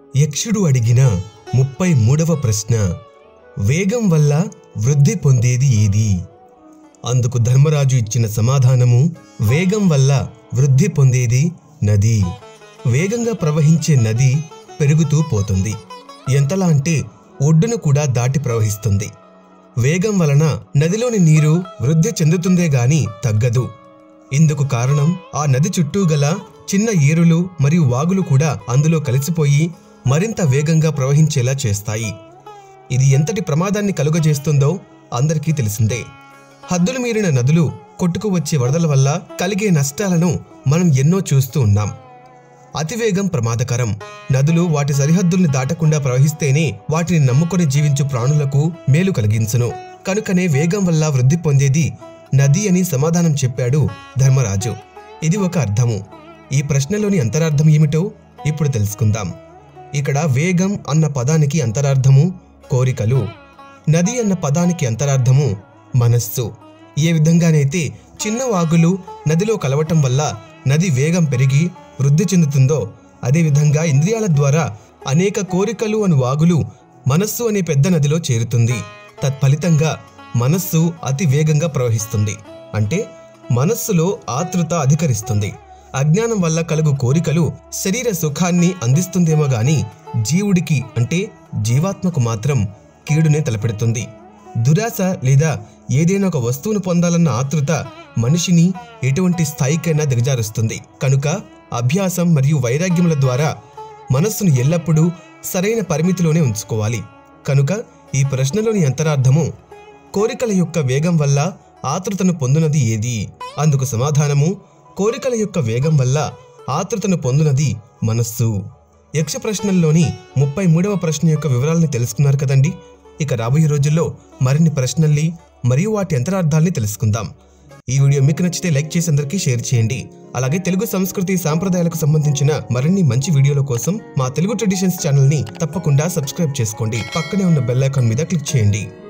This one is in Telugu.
యక్షుడు అడిగిన ముప్పై మూడవ ప్రశ్న వేగం వల్ల వృద్ధి పొందేది ఏది అందుకు ధర్మరాజు ఇచ్చిన సమాధానము వేగం వల్ల వృద్ధి పొందేది నది వేగంగా ప్రవహించే నది పెరుగుతూ పోతుంది ఎంతలా అంటే ఒడ్డును కూడా దాటి ప్రవహిస్తుంది వేగం వలన నదిలోని నీరు వృద్ధి చెందుతుందే గాని తగ్గదు ఇందుకు కారణం ఆ నది చుట్టూ గల చిన్న ఏరులు మరియు వాగులు కూడా అందులో కలిసిపోయి మరింత వేగంగా ప్రవహించేలా చేస్తాయి ఇది ఎంతటి ప్రమాదాన్ని కలుగజేస్తుందో అందరికీ తెలిసిందే హద్దులు మీరిన నదులు కొట్టుకు వచ్చే వరదల వల్ల కలిగే నష్టాలను మనం ఎన్నో చూస్తూ ఉన్నాం అతివేగం ప్రమాదకరం నదులు వాటి సరిహద్దుల్ని దాటకుండా ప్రవహిస్తేనే వాటిని నమ్ముకొని జీవించు ప్రాణులకు మేలు కలిగించును కనుకనే వేగం వల్ల వృద్ధి పొందేది నది అని సమాధానం చెప్పాడు ధర్మరాజు ఇది ఒక అర్థము ఈ ప్రశ్నలోని అంతరార్థం ఏమిటో ఇప్పుడు తెలుసుకుందాం ఇక్కడ వేగం అన్న పదానికి అంతరార్థము కోరికలు నది అన్న పదానికి అంతరార్థము మనస్సు ఏ విధంగానైతే చిన్న వాగులు నదిలో కలవటం వల్ల నది వేగం పెరిగి వృద్ధి చెందుతుందో అదేవిధంగా ఇంద్రియాల ద్వారా అనేక కోరికలు అను వాగులు మనస్సు అనే పెద్ద నదిలో చేరుతుంది తత్ఫలితంగా మనస్సు అతి వేగంగా ప్రవహిస్తుంది అంటే మనస్సులో ఆతృత అధికరిస్తుంది అజ్ఞానం వల్ల కలుగు కోరికలు శరీర సుఖాన్ని అందిస్తుందేమో గాని జీవుడికి అంటే జీవాత్మకు మాత్రం కీడునే తలపెడుతుంది దురాశ లేదా ఏదైనా ఒక వస్తువును పొందాలన్న ఆతృత మనిషిని ఎటువంటి స్థాయికైనా దిగజారుస్తుంది కనుక అభ్యాసం మరియు వైరాగ్యముల ద్వారా మనస్సును ఎల్లప్పుడూ సరైన పరిమితిలోనే ఉంచుకోవాలి కనుక ఈ ప్రశ్నలోని అంతరార్థము కోరికల యొక్క వేగం వల్ల ఆతృతను పొందునది ఏది అందుకు సమాధానము కోరికల యొక్క వేగం వల్ల ఆతృతను పొందునది మనస్సు యక్ష ప్రశ్నల్లోని ముప్పై మూడవ ప్రశ్న యొక్క వివరాలను తెలుసుకున్నారు కదండి ఇక రాబోయే రోజుల్లో మరిన్ని ప్రశ్నల్ని మరియు వాటి అంతరార్థాల్ని తెలుసుకుందాం ఈ వీడియో మీకు నచ్చితే లైక్ చేసి అందరికీ షేర్ చేయండి అలాగే తెలుగు సంస్కృతి సాంప్రదాయాలకు సంబంధించిన మరిన్ని మంచి వీడియోల కోసం మా తెలుగు ట్రెడిషన్స్ ఛానల్ని తప్పకుండా సబ్స్క్రైబ్ చేసుకోండి పక్కనే ఉన్న బెల్ ఐకాన్ మీద క్లిక్ చేయండి